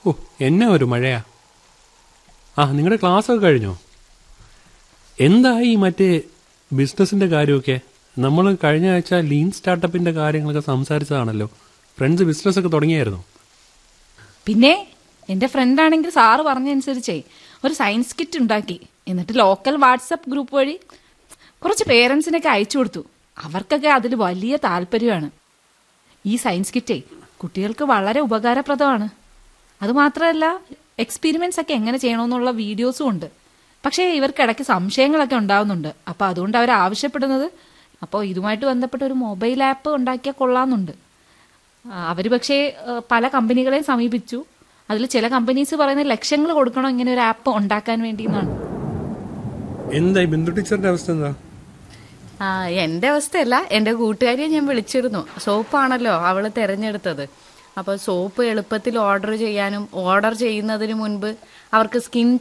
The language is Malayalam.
ഓ എന്നാ ഒരു മഴയാ ആ നിങ്ങളുടെ ക്ലാസ് ഒക്കെ കഴിഞ്ഞോ എന്തായി മറ്റേ ബിസിനസിന്റെ കാര്യമൊക്കെ നമ്മൾ കഴിഞ്ഞ ആഴ്ച ലീൻ സ്റ്റാർട്ടപ്പിന്റെ കാര്യങ്ങളൊക്കെ സംസാരിച്ചതാണല്ലോ ഫ്രണ്ട്സ് ബിസിനസ് ഒക്കെ തുടങ്ങിയായിരുന്നു പിന്നെ എന്റെ ഫ്രണ്ട് ആണെങ്കിൽ സാറ് പറഞ്ഞനുസരിച്ചേ ഒരു സയൻസ് കിറ്റ് ഉണ്ടാക്കി എന്നിട്ട് ലോക്കൽ വാട്സപ്പ് ഗ്രൂപ്പ് വഴി കുറച്ച് പേരൻസിനൊക്കെ അയച്ചു കൊടുത്തു അവർക്കൊക്കെ അതിൽ വലിയ താല്പര്യമാണ് ഈ സയൻസ് കിറ്റേ കുട്ടികൾക്ക് വളരെ ഉപകാരപ്രദമാണ് അതുമാത്രമല്ല എക്സ്പീരിമെന്റ്സ് ഒക്കെ എങ്ങനെ ചെയ്യണമെന്നുള്ള വീഡിയോസും ഉണ്ട് പക്ഷേ ഇവർക്ക് ഇടയ്ക്ക് സംശയങ്ങളൊക്കെ ഉണ്ടാവുന്നുണ്ട് അപ്പൊ അതുകൊണ്ട് അവർ ആവശ്യപ്പെടുന്നത് അപ്പോൾ ഇതുമായിട്ട് ബന്ധപ്പെട്ട ഒരു മൊബൈൽ ആപ്പ് ഉണ്ടാക്കിയാൽ കൊള്ളാമെന്നുണ്ട് അവർ പക്ഷേ ആ, പല കമ്പനികളെയും സമീപിച്ചു അതിൽ ചില കമ്പനീസ് പറയുന്ന ലക്ഷങ്ങൾ കൊടുക്കണം ഇങ്ങനെ ഒരു ആപ്പ് ഉണ്ടാക്കാൻ വേണ്ടി എന്നാണ് എന്തായി ബിന്ദു ടീച്ചറിന്റെ അവസ്ഥ എന്താ ആ എന്റെ അവസ്ഥയല്ല എന്റെ കൂട്ടുകാരിയെ ഞാൻ വിളിച്ചിരുന്നു സോപ്പാണല്ലോ അവള് തെരഞ്ഞെടുത്തത് അപ്പൊ സോപ്പ് എളുപ്പത്തിൽ ഓർഡർ ചെയ്യാനും ഓർഡർ ചെയ്യുന്നതിന് മുൻപ് അവർക്ക് സ്കിൻ